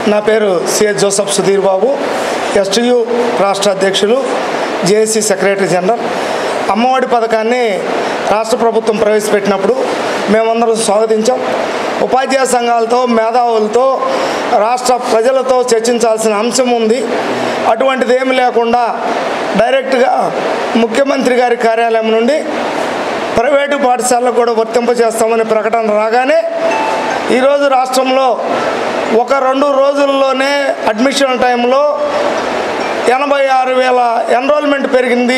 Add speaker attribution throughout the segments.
Speaker 1: నా పేరు CS Joseph Sudheer Babu STU రాష్ట్ర అధ్యక్షులు జేఏసీ సెక్రటరీ జనరల్ అమ్మఒడి పథకాన్ని రాష్ట్ర ప్రభుత్వం ప్రవేశపెట్టినప్పుడు మేమందరం స్వాగతించాం ఉపాధ్యాయ సంఘాలతో మేధావులతో రాష్ట్ర ప్రజలతో చర్చించాల్సిన అంశం ఉంది అటువంటిది ఏమి లేకుండా డైరెక్ట్గా ముఖ్యమంత్రి గారి కార్యాలయం నుండి ప్రైవేటు పాఠశాలకు కూడా వర్తింపజేస్తామని ప్రకటన రాగానే ఈరోజు రాష్ట్రంలో ఒక రెండు రోజుల్లోనే అడ్మిషన్ టైంలో ఎనభై ఆరు వేల ఎన్రోల్మెంట్ పెరిగింది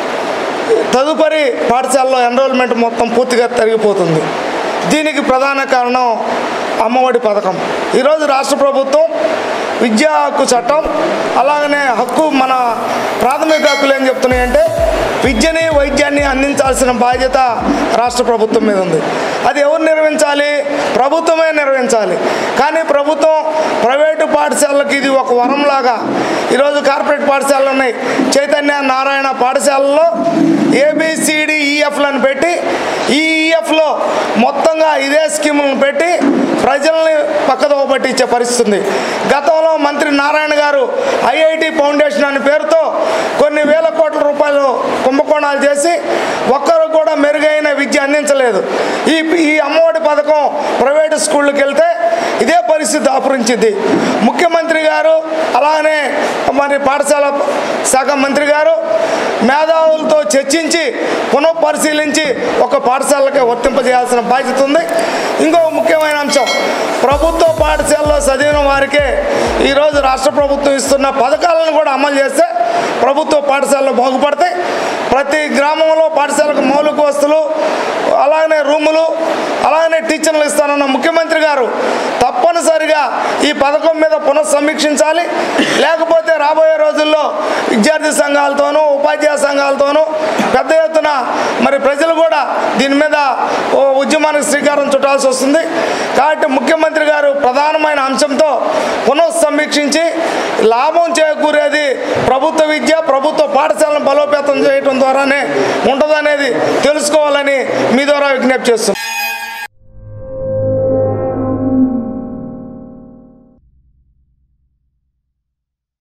Speaker 1: తదుపరి పాఠశాలలో ఎన్రోల్మెంట్ మొత్తం పూర్తిగా తరిగిపోతుంది దీనికి ప్రధాన కారణం అమ్మఒడి పథకం ఈరోజు రాష్ట్ర ప్రభుత్వం విద్యా హక్కు చట్టం అలాగనే హక్కు మన ప్రాథమిక హక్కులు ఏం చెప్తున్నాయంటే విద్యని వైద్యాన్ని అందించాల్సిన బాధ్యత రాష్ట్ర ప్రభుత్వం మీద ఉంది అది ఎవరు నిర్వహించాలి ప్రభుత్వమే నిర్వహించాలి కానీ ప్రభుత్వం ప్రైవేటు పాఠశాలలకు ఇది ఒక వరంలాగా ఈరోజు కార్పొరేట్ పాఠశాలలు ఉన్నాయి చైతన్య నారాయణ పాఠశాలలో ఏబిసిడి ఈఎఫ్లను పెట్టి ఈ ఈఎఫ్లో మొత్తంగా ఇదే స్కీములను పెట్టి ప్రజల్ని పక్కదోవ పట్టించే పరిస్థితి ఉంది గతంలో మంత్రి నారాయణ గారు ఐఐటి ఫౌండేషన్ అనే పేరుతో కొన్ని వేల కోట్ల రూపాయలు కుంభకోణాలు చేసి ఒక్కరు కూడా మెరుగైన విద్య అందించలేదు ఈ ఈ అమ్మఒడి పథకం ప్రైవేటు స్కూళ్ళకి వెళ్తే ఇదే పరిస్థితి దాపురించింది ముఖ్యమంత్రి గారు అలానే మరి పాఠశాల శాఖ మంత్రి గారు మేధావులతో చర్చించి పునఃపరిశీలించి ఒక పాఠశాలకే వర్తింపజేయాల్సిన బాధ్యత ఉంది ఇంకో ముఖ్యమైన అంశం ప్రభుత్వ పాఠశాలలో చదివిన వారికే ఈరోజు రాష్ట్ర ప్రభుత్వం ఇస్తున్న పథకాలను కూడా అమలు చేస్తే ప్రభుత్వ పాఠశాలలు బాగుపడతాయి ప్రతి గ్రామంలో పాఠశాలకు మౌలిక వస్తువులు అలాగనే రూములు అలాగనే టీచర్లు ఇస్తానన్న ముఖ్యమంత్రి గారు తప్పనిసరిగా ఈ పథకం మీద పునఃసమీక్షించాలి లేకపోతే రాబోయే రోజుల్లో విద్యార్థి సంఘాలతోనూ ఉపాధ్యాయ సంఘాలతోనూ పెద్ద ఎత్తున మరి ప్రజలు కూడా దీని మీద ఓ ఉద్యమానికి శ్రీకారం చుట్టాల్సి వస్తుంది కాబట్టి ముఖ్యమంత్రి గారు ప్రధానమైన అంశంతో పునఃసమీక్షించి లాభం చేకూరేది ప్రభుత్వ విద్య ప్రభుత్వ పాఠశాలను బలోపేతం చేయడం ద్వారానే ఉంటుందనేది తెలుసుకోవాలని మీ ద్వారా విజ్ఞప్తి చేస్తున్నాను